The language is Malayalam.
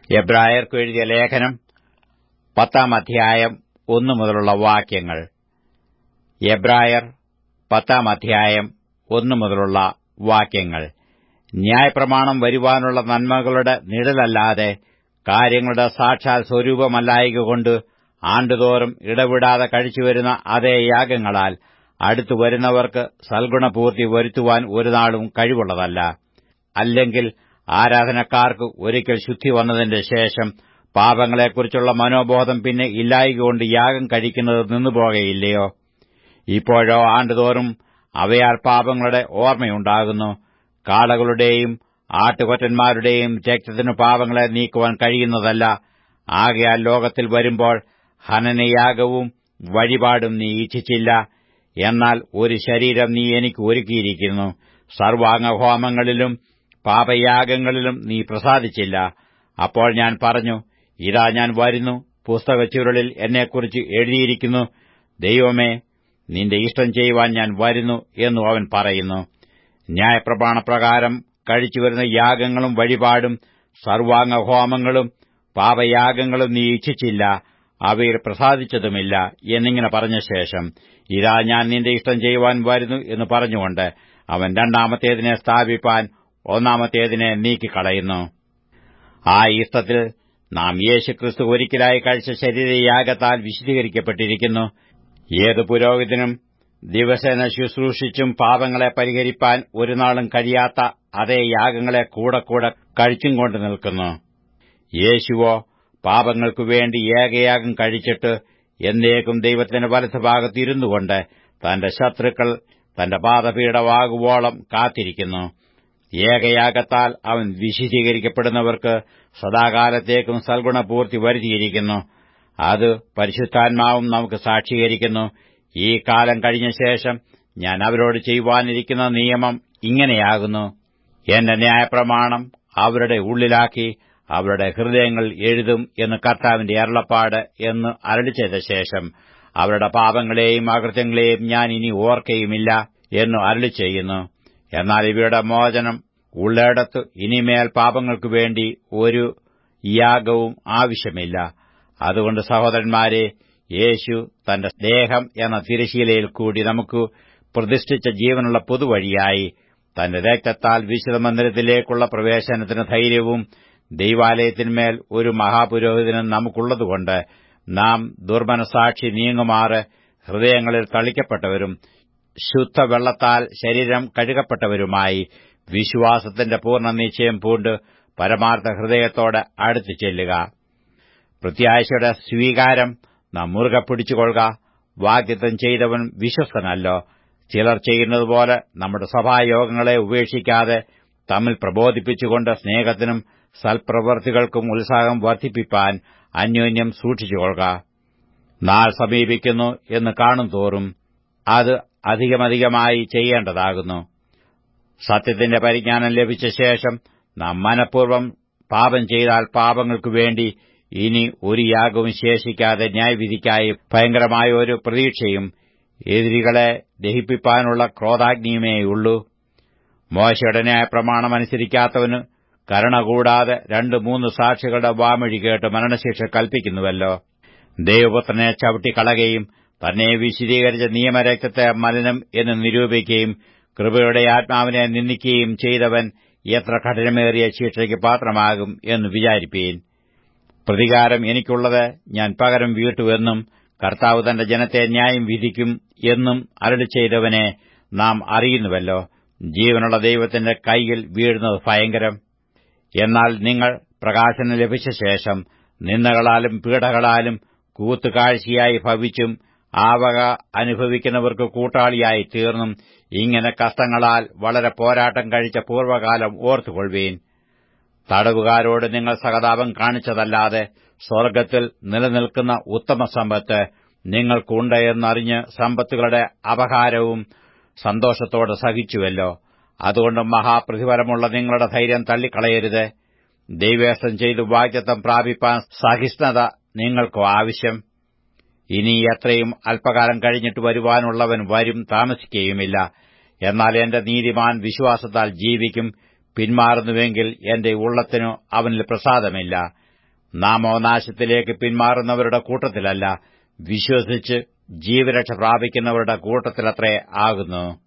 എബ്രായർക്ക് എഴുതിയ ലേഖനം പത്താം അധ്യായം ഒന്നു മുതലുള്ള വാക്യങ്ങൾ എബ്രായർ പത്താം അധ്യായം ഒന്നു മുതലുള്ള വാക്യങ്ങൾ ന്യായപ്രമാണം വരുവാനുള്ള നന്മകളുടെ നിഴലല്ലാതെ കാര്യങ്ങളുടെ സാക്ഷാൽ സ്വരൂപമല്ലായകൊണ്ട് ആണ്ടുതോറും ഇടവിടാതെ കഴിച്ചുവരുന്ന അതേ യാഗങ്ങളാൽ അടുത്തു വരുന്നവർക്ക് സൽഗുണപൂർത്തി വരുത്തുവാൻ ഒരു നാളും കഴിവുള്ളതല്ല അല്ലെങ്കിൽ ആരാധനക്കാർക്ക് ഒരിക്കൽ ശുദ്ധി വന്നതിന്റെ ശേഷം പാപങ്ങളെക്കുറിച്ചുള്ള മനോബോധം പിന്നെ ഇല്ലായകൊണ്ട് യാഗം കഴിക്കുന്നത് നിന്നുപോകയില്ലയോ ഇപ്പോഴോ ആണ്ടുതോറും അവയാൽ പാപങ്ങളുടെ ഓർമ്മയുണ്ടാകുന്നു കാളകളുടെയും ആട്ടുകൊറ്റന്മാരുടെയും രക്തത്തിനു പാപങ്ങളെ നീക്കുവാൻ കഴിയുന്നതല്ല ആകയാൽ ലോകത്തിൽ വരുമ്പോൾ ഹനനയാഗവും വഴിപാടും നീ ഇച്ഛിച്ചില്ല എന്നാൽ ഒരു ശരീരം നീ എനിക്ക് ഒരുക്കിയിരിക്കുന്നു സർവാംഗഹോമങ്ങളിലും പാപയാഗങ്ങളിലും നീ പ്രസാദിച്ചില്ല അപ്പോൾ ഞാൻ പറഞ്ഞു ഇതാ ഞാൻ വരുന്നു പുസ്തകച്ചുരുളിൽ എന്നെക്കുറിച്ച് എഴുതിയിരിക്കുന്നു ദൈവമേ നിന്റെ ഇഷ്ടം ചെയ്യുവാൻ ഞാൻ വരുന്നു എന്നു അവൻ പറയുന്നു ന്യായപ്രമാണപ്രകാരം കഴിച്ചുവരുന്ന യാഗങ്ങളും വഴിപാടും സർവാംഗഹോമങ്ങളും പാപയാഗങ്ങളും നീ ഇച്ഛിച്ചില്ല അവയിൽ പ്രസാദിച്ചതുമില്ല എന്നിങ്ങനെ പറഞ്ഞ ശേഷം ഇതാ ഞാൻ നിന്റെ ഇഷ്ടം ചെയ്യുവാൻ വരുന്നു എന്ന് പറഞ്ഞുകൊണ്ട് അവൻ രണ്ടാമത്തേതിനെ സ്ഥാപിപ്പാൻ ഒന്നാമത്തേതിനെ നീക്കിക്കളയുന്നു ആ ഇഷ്ടത്തിൽ നാം യേശുക്രിസ്തു ഒരിക്കലായി കഴിച്ച ശരീരയാഗത്താൽ വിശദീകരിക്കപ്പെട്ടിരിക്കുന്നു ഏത് പുരോഹിതനും ദിവസേന ശുശ്രൂഷിച്ചും പാപങ്ങളെ പരിഹരിപ്പാൻ ഒരു നാളും കഴിയാത്ത അതേ യാഗങ്ങളെ കൂടെ കൂടെ കഴിച്ചും കൊണ്ട് നിൽക്കുന്നു യേശുവോ പാപങ്ങൾക്കു വേണ്ടി ഏകയാഗം കഴിച്ചിട്ട് എന്നേക്കും ദൈവത്തിന്റെ വലത്തുഭാഗത്ത് ഇരുന്നുകൊണ്ട് തന്റെ ശത്രുക്കൾ തന്റെ പാദപീഠമാകുവോളം കാത്തിരിക്കുന്നു ഏകയാഗത്താൽ അവൻ വിശുദ്ധീകരിക്കപ്പെടുന്നവർക്ക് സദാകാലത്തേക്കും സൽഗുണപൂർത്തി വരുത്തിയിരിക്കുന്നു അത് പരിശുദ്ധാത്മാവും നമുക്ക് സാക്ഷീകരിക്കുന്നു ഈ കാലം കഴിഞ്ഞ ശേഷം ഞാൻ അവരോട് ചെയ്യുവാനിരിക്കുന്ന നിയമം ഇങ്ങനെയാകുന്നു എന്റെ ന്യായപ്രമാണം അവരുടെ ഉള്ളിലാക്കി അവരുടെ ഹൃദയങ്ങൾ എഴുതും എന്ന് കർത്താവിന്റെ അരുളപ്പാട് എന്ന് അരളി ചെയ്ത ശേഷം അവരുടെ പാപങ്ങളെയും അകൃത്യങ്ങളെയും ഞാൻ ഇനി ഓർക്കയുമില്ല എന്ന് അരളി ചെയ്യുന്നു എന്നാൽ ഇവയുടെ മോചനം ഉള്ളിടത്ത് ഇനിമേൽ പാപങ്ങൾക്കു വേണ്ടി ഒരു യാഗവും ആവശ്യമില്ല അതുകൊണ്ട് സഹോദരന്മാരെ യേശു തന്റെ ദേഹം എന്ന തിരശീലയിൽ കൂടി നമുക്ക് പ്രതിഷ്ഠിച്ച ജീവനുള്ള പുതുവഴിയായി തന്റെ രക്തത്താൽ വിശുദ്ധ മന്ദിരത്തിലേക്കുള്ള പ്രവേശനത്തിന് ധൈര്യവും ദൈവാലയത്തിന്മേൽ ഒരു മഹാപുരോഹിതനും നമുക്കുള്ളതുകൊണ്ട് നാം ദുർമനസാക്ഷി നീങ്ങുമാറ് ഹൃദയങ്ങളിൽ തളിക്കപ്പെട്ടവരും ശുദ്ധവെള്ളത്താൽ ശരീരം കഴുകപ്പെട്ടവരുമായി വിശ്വാസത്തിന്റെ പൂർണ്ണ നിശ്ചയം പൂണ്ട് പരമാർത്ഥ ഹൃദയത്തോടെ അടുത്തു ചെല്ലുക പ്രത്യാശയുടെ സ്വീകാരം നാം മുറുകെ പിടിച്ചുകൊള്ളുക വാഗ്ദത്തം ചെയ്തവൻ വിശ്വസ്തനല്ലോ ചിലർ ചെയ്യുന്നതുപോലെ നമ്മുടെ സഭായോഗങ്ങളെ ഉപേക്ഷിക്കാതെ തമ്മിൽ പ്രബോധിപ്പിച്ചുകൊണ്ട് സ്നേഹത്തിനും സൽപ്രവൃത്തികൾക്കും ഉത്സാഹം വർദ്ധിപ്പിപ്പാൻ അന്യോന്യം സൂക്ഷിച്ചുകൊള്ളുക നാൾ സമീപിക്കുന്നു എന്ന് കാണും തോറും അത് അധികമധികമായി ചെയ്യേണ്ടതാകുന്നു സത്യത്തിന്റെ പരിജ്ഞാനം ലഭിച്ച ശേഷം നാം മനഃപൂർവ്വം പാപം ചെയ്താൽ പാപങ്ങൾക്കു വേണ്ടി ഇനി ഒരു യാഗവും ശേഷിക്കാതെ ന്യായവിധിക്കായി ഭയങ്കരമായ ഒരു പ്രതീക്ഷയും എതിരികളെ ദഹിപ്പിപ്പാനുള്ള ക്രോധാഗ്നിയുമേയുള്ളൂ മോശയുടെ ന്യായപ്രമാണമനുസരിക്കാത്തവന് കരുണ കൂടാതെ രണ്ട് മൂന്ന് സാക്ഷികളുടെ വാമൊഴി കേട്ട് മരണശിക്ഷ കൽപ്പിക്കുന്നുവല്ലോ ദൈവപുത്രനെ ചവിട്ടിക്കളകയും തന്നെ വിശദീകരിച്ച നിയമരക്തത്തെ മലിനം എന്ന് നിരൂപിക്കുകയും കൃപയുടെ ആത്മാവിനെ നിന്ദിക്കുകയും ചെയ്തവൻ എത്ര കഠിനമേറിയ ശിക്ഷയ്ക്ക് പാത്രമാകും എന്ന് വിചാരിപ്പീൻ പ്രതികാരം എനിക്കുള്ളത് ഞാൻ പകരം വീട്ടുവെന്നും കർത്താവ് തന്റെ ജനത്തെ ന്യായം വിധിക്കും എന്നും അരളി ചെയ്തവനെ നാം അറിയുന്നുവല്ലോ ജീവനുള്ള ദൈവത്തിന്റെ കൈയിൽ വീഴുന്നത് ഭയങ്കരം എന്നാൽ നിങ്ങൾ പ്രകാശനം ലഭിച്ച ശേഷം നിന്ദകളാലും പീഡകളാലും കൂത്തുകാഴ്ചയായി ഭവിച്ചും ആവക അനുഭവിക്കുന്നവർക്ക് കൂട്ടാളിയായി തീർന്നും ഇങ്ങനെ കഷ്ടങ്ങളാൽ വളരെ പോരാട്ടം കഴിച്ച പൂർവ്വകാലം ഓർത്തുകൊള്ളുവീൻ തടവുകാരോട് നിങ്ങൾ സഹതാപം കാണിച്ചതല്ലാതെ സ്വർഗ്ഗത്തിൽ നിലനിൽക്കുന്ന ഉത്തമ സമ്പത്ത് നിങ്ങൾക്കുണ്ട് എന്നറിഞ്ഞ് സമ്പത്തുകളുടെ അപഹാരവും സന്തോഷത്തോടെ സഹിച്ചുവല്ലോ അതുകൊണ്ട് മഹാപ്രതിഫലമുള്ള നിങ്ങളുടെ ധൈര്യം തള്ളിക്കളയരുത് ദൈവേഷ്ടം ചെയ്തു വാഗ്ദത്തം പ്രാപിപ്പാൻ സഹിഷ്ണുത നിങ്ങൾക്കോ ആവശ്യം ഇനി എത്രയും അല്പകാലം കഴിഞ്ഞിട്ട് വരുവാനുള്ളവൻ വരും താമസിക്കുകയുമില്ല എന്നാൽ എന്റെ നീതിമാൻ വിശ്വാസത്താൽ ജീവിക്കും പിന്മാറുന്നുവെങ്കിൽ എന്റെ ഉള്ളത്തിനു അവനിൽ പ്രസാദമില്ല നാമോ നാശത്തിലേക്ക് പിന്മാറുന്നവരുടെ കൂട്ടത്തിലല്ല വിശ്വസിച്ച് ജീവരക്ഷ പ്രാപിക്കുന്നവരുടെ കൂട്ടത്തിലത്രേ ആകുന്നു